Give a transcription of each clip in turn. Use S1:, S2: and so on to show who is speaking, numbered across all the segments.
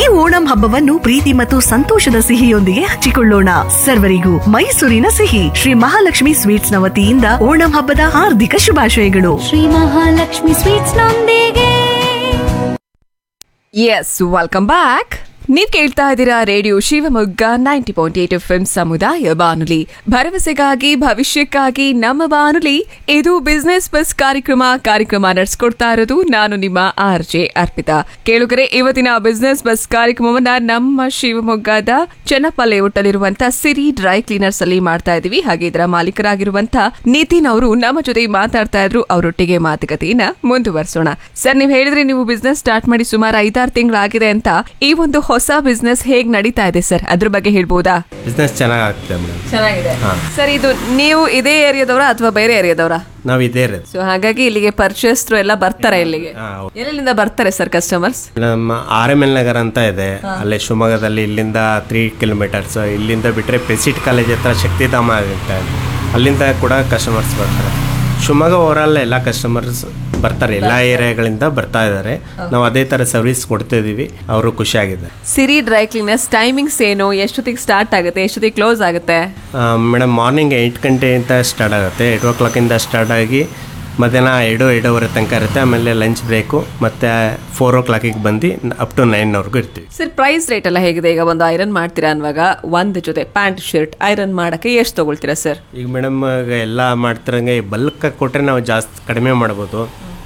S1: ಓಣಂ ಹಬ್ಬವನ್ನು ಪ್ರೀತಿ ಮತ್ತು ಸಂತೋಷದ ಸಿಹಿಯೊಂದಿಗೆ ಹಂಚಿಕೊಳ್ಳೋಣ ಸರ್ವರಿಗೂ ಮೈಸೂರಿನ ಸಿಹಿ ಶ್ರೀ ಮಹಾಲಕ್ಷ್ಮಿ ಸ್ವೀಟ್ಸ್ ನ ವತಿಯಿಂದ ಓಣಂ ಹಬ್ಬದ ಹಾರ್ದಿಕ ಶುಭಾಶಯಗಳು
S2: ಶ್ರೀ ಮಹಾಲಕ್ಷ್ಮಿ ಸ್ವೀಟ್ಸ್ ನೊಂದಿಗೆ
S3: ಎಸ್ ವೆಲ್ಕಮ್ ಬ್ಯಾಕ್ ನೀವ್ ಕೇಳ್ತಾ ಇದ್ದೀರಾ radio Shivamogga ninety point eight F ಸಮುದಾಯ ಬಾನುಲಿ ಭರವಸೆಗಾಗಿ ಭವಿಷ್ಯಕ್ಕಾಗಿ ನಮ್ಮ ಬಾನುಲಿ ಇದು ಬಿಸ್ನೆಸ್ ಬಸ್ ಕಾರ್ಯಕ್ರಮ ಕಾರ್ಯಕ್ರಮ ನಡೆಸ್ಕೊಡ್ತಾ ಇರೋದು ನಾನು ನಿಮ್ಮ ಆರ್ ಜೆ ಅರ್ಪಿತಾ ಕೇಳುಗರೆ ಇವತ್ತಿನ ಬಿಸ್ನೆಸ್ ಬಸ್ ಕಾರ್ಯಕ್ರಮವನ್ನ ನಮ್ಮ ಶಿವಮೊಗ್ಗದ ಚೆನ್ನಪ್ಪ ಲೇಔಟಲ್ಲಿರುವಂತ ಸಿರಿ ಡ್ರೈ ಕ್ಲೀನರ್ಸ್ ಅಲ್ಲಿ ಮಾಡ್ತಾ ಇದೀವಿ ಹಾಗೆ ಇದರ ಮಾಲೀಕರಾಗಿರುವಂತ ನಿತಿನ್ ಅವರು ನಮ್ಮ ಜೊತೆ ಮಾತಾಡ್ತಾ ಇದ್ರು ಅವರೊಟ್ಟಿಗೆ ಮಾತುಕತೆಯನ್ನ ಮುಂದುವರಿಸೋಣ ಸರ್ ನೀವು ಹೇಳಿದ್ರೆ ನೀವು ಬಿಸ್ನೆಸ್ ಸ್ಟಾರ್ಟ್ ಮಾಡಿ ಸುಮಾರು ಐದಾರು ತಿಂಗಳಾಗಿದೆ ಅಂತ ಈ ಒಂದು ಹೊಸ ಬಿಸ್ನೆಸ್ ಹೇಗ್ ನಡೀತಾ ಇದೆ ಸರ್ ಅದ್ರ ಬಗ್ಗೆ ಹೇಳ್ಬೋದಾ
S4: ಬಿಸ್ನೆಸ್ ಚೆನ್ನಾಗಿ ಆಗ್ತದೆ ಮೇಡಮ್
S3: ಚೆನ್ನಾಗಿದೆ ಸರ್ ಇದು ನೀವು ಇದೇ ಏರಿಯಾದವರ ಅಥವಾ ಬೇರೆ ಏರಿಯಾದವರ
S4: ನಾವು ಇದೇ ಇರೋದು
S3: ಸೊ ಹಾಗಾಗಿ ಇಲ್ಲಿಗೆ ಪರ್ಚೇಸ್ಟ್ರು ಎಲ್ಲ ಬರ್ತಾರೆ ಇಲ್ಲಿಗೆ
S4: ಹಾ, ಹೌದು.
S3: ಎಲ್ಲೆಲ್ಲಿಂದ ಬರ್ತಾರೆ ಸರ್ ಕಸ್ಟಮರ್ಸ್
S4: ನಮ್ಮ ಆರ್ ಎಮ್ ಎಲ್ ನಗರ ಅಂತ ಇದೆ ಅಲ್ಲೇ ಶಿವಮೊಗ್ಗದಲ್ಲಿ ಇಲ್ಲಿಂದ ತ್ರೀ ಕಿಲೋಮೀಟರ್ಸ್ ಇಲ್ಲಿಂದ ಬಿಟ್ಟರೆ ಪೆಸಿಟ್ ಕಾಲೇಜ್ ಹತ್ರ ಶಕ್ತಿಧಾಮ ಅಂತ ಇದೆ. ಅಲ್ಲಿಂದ ಕೂಡ ಕಸ್ಟಮರ್ಸ್ ಬರ್ತಾರೆ ಶಿವಮೊಗ್ಗ ಓವರಾಲ್ ಎಲ್ಲ ಕಸ್ಟಮರ್ಸ್ ಬರ್ತಾರೆ ಎಲ್ಲ ಏರಿಯಾಗಳಿಂದ ಬರ್ತಾ ಇದ್ದಾರೆ ನಾವು ಅದೇ ಥರ ಸರ್ವಿಸ್ ಕೊಡ್ತಾ ಇದೀವಿ ಅವರು ಖುಷಿಯಾಗಿದೆ
S3: ಸಿರಿ ಡ್ರೈ ಕ್ಲೀನರ್ಸ್ ಟೈಮಿಂಗ್ಸ್ ಏನು ಎಷ್ಟೊತ್ತಿಗೆ ಸ್ಟಾರ್ಟ್ ಆಗುತ್ತೆ ಎಷ್ಟೊತ್ತಿಗೆ ಕ್ಲೋಸ್ ಆಗುತ್ತೆ
S4: ಮೇಡಮ್ ಮಾರ್ನಿಂಗ್ ಏಯ್ಟ್ ಗಂಟೆಯಿಂದ ಸ್ಟಾರ್ಟ್ ಆಗುತ್ತೆ ಏಯ್ಟ್ ಓ ಕ್ಲಾಕಿಂದ ಸ್ಟಾರ್ಟ್ ಆಗಿ ಮಧ್ಯಾಹ್ನ ಎರಡು ಎರಡೂವರೆ ತನಕ ಇರುತ್ತೆ ಆಮೇಲೆ ಲಂಚ್ ಬ್ರೇಕು ಮತ್ತು ಫೋರ್ ಓ ಕ್ಲಾಕಿಗೆ ಬಂದು ಅಪ್ ಟು ನೈನ್ವರೆಗೂ ಇರ್ತೀವಿ
S3: ಸರ್ ಪ್ರೈಸ್ ರೇಟ್ ಎಲ್ಲ ಹೇಗಿದೆ ಈಗ ಒಂದು ಐರನ್ ಮಾಡ್ತೀರಾ ಅನ್ನುವಾಗ ಒಂದು ಜೊತೆ ಪ್ಯಾಂಟ್ ಶರ್ಟ್ ಐರನ್ ಮಾಡಕ್ಕೆ ಎಷ್ಟು ತಗೊಳ್ತೀರಾ ಸರ್
S4: ಈಗ ಮೇಡಮ್ ಎಲ್ಲ ಮಾಡ್ತಿರಂಗೆ ಬಲ್ಕ್ ಕೊಟ್ಟರೆ ನಾವು ಜಾಸ್ತಿ ಕಡಿಮೆ ಮಾಡ್ಬೋದು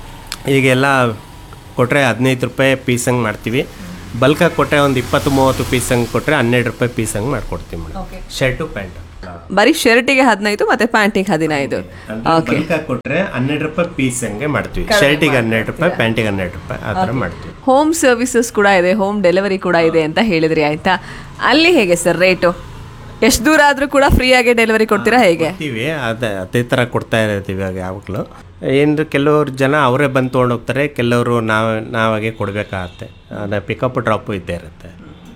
S4: ಈಗೆಲ್ಲ ಕೊಟ್ಟರೆ ಹದಿನೈದು ರೂಪಾಯಿ ಪೀಸ್ ಹಂಗೆ ಮಾಡ್ತೀವಿ ಬಲ್ಕಾಗಿ ಕೊಟ್ಟರೆ ಒಂದು ಇಪ್ಪತ್ತು ಮೂವತ್ತು ಪೀಸ್ ಹಂಗೆ ಕೊಟ್ಟರೆ ಹನ್ನೆರಡು ರೂಪಾಯಿ ಪೀಸ್ ಹಂಗೆ ಮಾಡ್ಕೊಡ್ತೀವಿ ಮೇಡಮ್ ಶರ್ಟು ಪ್ಯಾಂಟು
S3: ಬರೀ ಶರ್ಟಿಗೆ ಹದಿನೈದು ಮತ್ತೆ ಪ್ಯಾಂಟಿಗೆ ಹದಿನೈದು ಓಕೆ
S4: ಬಲ್ಕಾಗಿ ಕೊಟ್ಟರೆ ಹನ್ನೆರಡು ರೂಪಾಯಿ ಪೀಸ್ ಹಂಗೆ ಮಾಡ್ತೀವಿ ಶರ್ಟಿಗೆ ಹನ್ನೆರಡು ರೂಪಾಯಿ ಪ್ಯಾಂಟಿಗೆ ಹನ್ನೆರಡು ರೂಪಾಯಿ ಆ ಥರ ಮಾಡ್ತೀವಿ
S3: ಹೋಮ್ ಸರ್ವಿಸಸ್ ಕೂಡ ಇದೆ ಹೋಮ್ ಡೆಲಿವರಿ ಕೂಡ ಇದೆ ಅಂತ ಹೇಳಿದ್ರಿ ಆಯ್ತಾ ಅಲ್ಲಿ ಹೇಗೆ ಸರ್ ರೇಟು ಎಷ್ಟು ದೂರ ಆದ್ರೂ ಕೂಡ ಫ್ರೀಯಾಗಿ ಡೆಲಿವರಿ ಕೊಡ್ತೀರಾ ಹೇಗೆ
S4: ಕೊಡ್ತೀವಿ ಅದೇ ಅದೇ ಥರ ಕೊಡ್ತಾ ಇರ್ತೀವಿ ಆಗ ಯಾವಾಗಲೂ ಏನು ಕೆಲವ್ರು ಜನ ಅವರೇ ಬಂದು ತೊಗೊಂಡು ಹೋಗ್ತಾರೆ ಕೆಲವರು ನಾವು ನಾವಾಗೆ ಕೊಡಬೇಕಾಗತ್ತೆ ಪಿಕಪ್ ಡ್ರಾಪು ಇದ್ದೇ ಇರುತ್ತೆ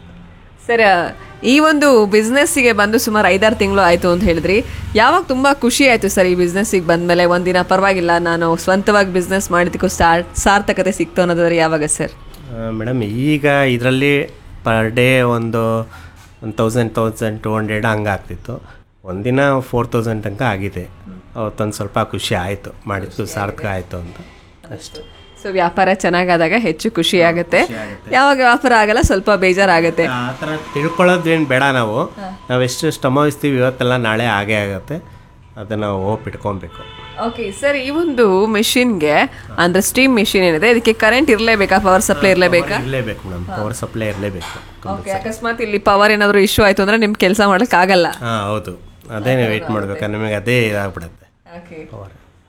S3: ಸರ್ ಈ ಒಂದು ಬಿಸ್ನೆಸ್ಸಿಗೆ ಬಂದು ಸುಮಾರು ಐದಾರು ತಿಂಗಳು ಆಯಿತು ಅಂತ ಹೇಳಿದ್ರಿ ಯಾವಾಗ ತುಂಬ ಖುಷಿ ಆಯಿತು ಸರ್ ಈ ಬಿಸ್ನೆಸ್ಸಿಗೆ ಬಂದಮೇಲೆ ಒಂದಿನ ಪರವಾಗಿಲ್ಲ ನಾನು ಸ್ವಂತವಾಗಿ ಬಿಸ್ನೆಸ್ ಮಾಡಿದ್ದಕ್ಕೂ ಸ್ಟಾರ್ಟ್ ಸಾರ್ಥಕತೆ ಸಿಕ್ತು ಅನ್ನೋದಾದ್ರೆ ಯಾವಾಗ ಸರ್
S4: ಮೇಡಮ್ ಈಗ ಇದರಲ್ಲಿ ಪರ್ ಡೇ ಒಂದು ಒಂದು ತೌಸಂಡ್ ತೌಸಂಡ್ ಟು ಹಂಡ್ರೆಡ್ ಹಂಗೆ ಆಗ್ತಿತ್ತು ಒಂದಿನ ಫೋರ್ ತೌಸಂಡ್ ತನಕ ಆಗಿದೆ ಅವತ್ತೊಂದು ಸ್ವಲ್ಪ ಖುಷಿ ಆಯಿತು ಮಾಡಿದ್ದು ಸಾರ್ಥಕ ಆಯಿತು ಅಂತ ಅಷ್ಟೇ
S3: ಸೊ ವ್ಯಾಪಾರ ಚೆನ್ನಾಗಾದಾಗ ಹೆಚ್ಚು ಖುಷಿ ಆಗುತ್ತೆ ಯಾವಾಗ ವ್ಯಾಪಾರ ಆಗಲ್ಲ ಸ್ವಲ್ಪ ಬೇಜಾರಾಗುತ್ತೆ
S4: ಆ ಥರ ತಿಳ್ಕೊಳ್ಳೋದೇನು ಬೇಡ ನಾವು ನಾವು ಎಷ್ಟು ಶ್ರಮ ವಹಿಸ್ತೀವಿ ಇವತ್ತೆಲ್ಲ ನಾಳೆ ಆಗೇ ಆಗುತ್ತೆ ಅದನ್ನು ಹೋಪ್ ಇಟ್ಕೊಬೇಕು
S3: ಓಕೆ ಸರ್ ಈ ಒಂದು ಮೆಷಿನ್ಗೆ ಅಂದ್ರೆ ಸ್ಟೀಮ್ ಮೆಷಿನ್ ಏನಿದೆ ಇದಕ್ಕೆ ಕರೆಂಟ್ ಇರಲೇಬೇಕಾ ಪವರ್ ಸಪ್ಲೈ ಇರಲೇಬೇಕಾ
S4: ಇರಲೇಬೇಕು ಮೇಡಮ್ ಪವರ್ ಸಪ್ಲೈ ಇರಲೇಬೇಕು
S3: ಓಕೆ ಅಕಸ್ಮಾತ್ ಇಲ್ಲಿ ಪವರ್ ಏನಾದರೂ ಇಶ್ಯೂ ಆಯ್ತು ಅಂದ್ರೆ ನಿಮ್ಗೆ ಕೆಲಸ ಮಾಡಕ್ ಆಗಲ್ಲ
S4: ಹಾಂ ಹೌದು ಅದೇ ವೆಯ್ಟ್ ಮಾಡ್ಬೇಕು ನಿಮಗೆ ಅದೇ ಇದಾಗ್ಬಿಡುತ್ತೆ ಪವರ್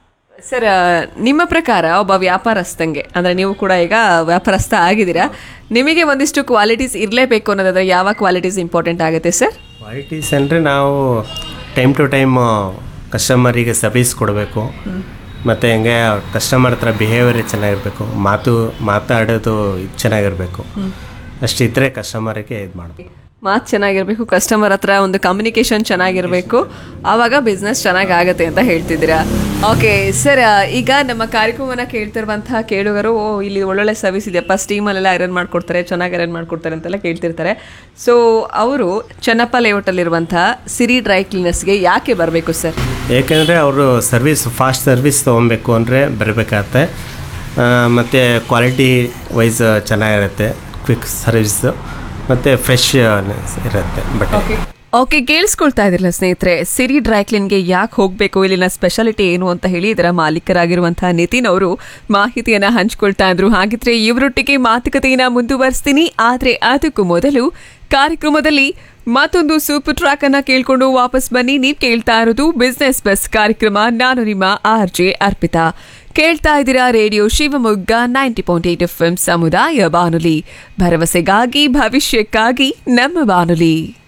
S3: ಸರ್ ನಿಮ್ಮ ಪ್ರಕಾರ ಒಬ್ಬ ವ್ಯಾಪಾರಸ್ಥಂಗೆ ಅಂದ್ರೆ ನೀವು ಕೂಡ ಈಗ ವ್ಯಾಪಾರಸ್ಥ ಆಗಿದ್ದೀರಾ ನಿಮಗೆ ಒಂದಿಷ್ಟು ಕ್ವಾಲಿಟೀಸ್ ಇರಲೇಬೇಕು ಅನ್ನೋದಾದ್ರೆ ಯಾವ ಕ್ವಾಲಿಟೀಸ್ ಇಂಪಾರ್ಟೆಂಟ್ ಆಗುತ್ತೆ ಸರ್
S4: ಕ್ವಾಲಿಟೀಸ್ ಅಂದರೆ ನಾವು ಟೈಮ್ ಟು ಟೈಮ್ ಕಸ್ಟಮರಿಗೆ ಸರ್ವಿಸ್ ಕೊಡಬೇಕು ಮತ್ತು ಹೆಂಗೆ ಕಸ್ಟಮರ್ ಹತ್ರ ಬಿಹೇವಿಯರ್ ಚೆನ್ನಾಗಿರಬೇಕು ಮಾತು ಮಾತಾಡೋದು ಇದ್ ಚೆನ್ನಾಗಿರಬೇಕು ಅಷ್ಟಿದ್ರೆ ಕಸ್ಟಮರಿಗೆ ಇದು ಮಾಡಬೇಕು
S3: ಮಾತು ಚೆನ್ನಾಗಿರ್ಬೇಕು ಕಸ್ಟಮರ್ ಹತ್ರ ಒಂದು ಕಮ್ಯುನಿಕೇಶನ್ ಚೆನ್ನಾಗಿರಬೇಕು ಆವಾಗ ಬಿಸ್ನೆಸ್ ಚೆನ್ನಾಗಿ ಆಗುತ್ತೆ ಅಂತ ಹೇಳ್ತಿದ್ದೀರಾ ಓಕೆ ಸರ್ ಈಗ ನಮ್ಮ ಕಾರ್ಯಕ್ರಮನ ಕೇಳ್ತಿರುವಂತಹ ಕೇಳುಗರು ಓ ಇಲ್ಲಿ ಒಳ್ಳೊಳ್ಳೆ ಸರ್ವಿಸ್ ಇದೆಯಪ್ಪ ಸ್ಟೀಮಲ್ಲೆಲ್ಲ ಐರನ್ ಮಾಡ್ಕೊಡ್ತಾರೆ ಚೆನ್ನಾಗಿ ಐರನ್ ಮಾಡ್ಕೊಡ್ತಾರೆ ಅಂತೆಲ್ಲ ಕೇಳ್ತಿರ್ತಾರೆ ಸೊ ಅವರು ಚನ್ನಪ್ಪ ಲೇಔಟಲ್ಲಿರುವಂತಹ ಸಿರಿ ಡ್ರೈ ಕ್ಲೀನರ್ಸ್ಗೆ ಯಾಕೆ ಬರಬೇಕು ಸರ್
S4: ಏಕೆಂದರೆ ಅವರು ಸರ್ವಿಸ್ ಫಾಸ್ಟ್ ಸರ್ವಿಸ್ ತೊಗೊಬೇಕು ಅಂದರೆ ಬರಬೇಕಾಗತ್ತೆ ಮತ್ತು ಕ್ವಾಲಿಟಿ ವೈಸ್ ಚೆನ್ನಾಗಿರುತ್ತೆ ಕ್ವಿಕ್ ಸರ್ವಿಸ್ ಮತ್ತು ಫ್ರೆಶ್ ಇರುತ್ತೆ ಬಟ್ಟೆ
S3: ಓಕೆ ಕೇಳಿಸ್ಕೊಳ್ತಾ ಇದ್ರಲ್ಲ ಸ್ನೇಹಿತರೆ ಸಿರಿ ಡ್ರೈ ಕ್ಲೀನ್ಗೆ ಯಾಕೆ ಹೋಗಬೇಕು ಇಲ್ಲಿನ ಸ್ಪೆಷಾಲಿಟಿ ಏನು ಅಂತ ಹೇಳಿ ಇದರ ಮಾಲೀಕರಾಗಿರುವಂತಹ ನಿತಿನ್ ಅವರು ಮಾಹಿತಿಯನ್ನ ಹಂಚ್ಕೊಳ್ತಾ ಇದ್ರು ಹಾಗಿದ್ರೆ ಇವರೊಟ್ಟಿಗೆ ಮಾತುಕತೆಯನ್ನ ಮುಂದುವರಿಸ್ತೀನಿ ಆದ್ರೆ ಅದಕ್ಕೂ ಮೊದಲು ಕಾರ್ಯಕ್ರಮದಲ್ಲಿ ಮತ್ತೊಂದು ಸೂಪರ್ ಟ್ರ್ಯಾಕ್ ಅನ್ನ ಕೇಳ್ಕೊಂಡು ವಾಪಸ್ ಬನ್ನಿ ನೀವು ಕೇಳ್ತಾ ಇರೋದು ಬಿಸ್ನೆಸ್ ಬಸ್ ಕಾರ್ಯಕ್ರಮ ನಾನು ನಿಮ್ಮ ಆರ್ ಜೆ ಅರ್ಪಿತಾ ಕೇಳ್ತಾ ಇದ್ದೀರಾ radio Shivamogga ninety point eight F ಸಮುದಾಯ ಬಾನುಲಿ ಭರವಸೆಗಾಗಿ ಭವಿಷ್ಯಕ್ಕಾಗಿ ನಮ್ಮ ಬಾನುಲಿ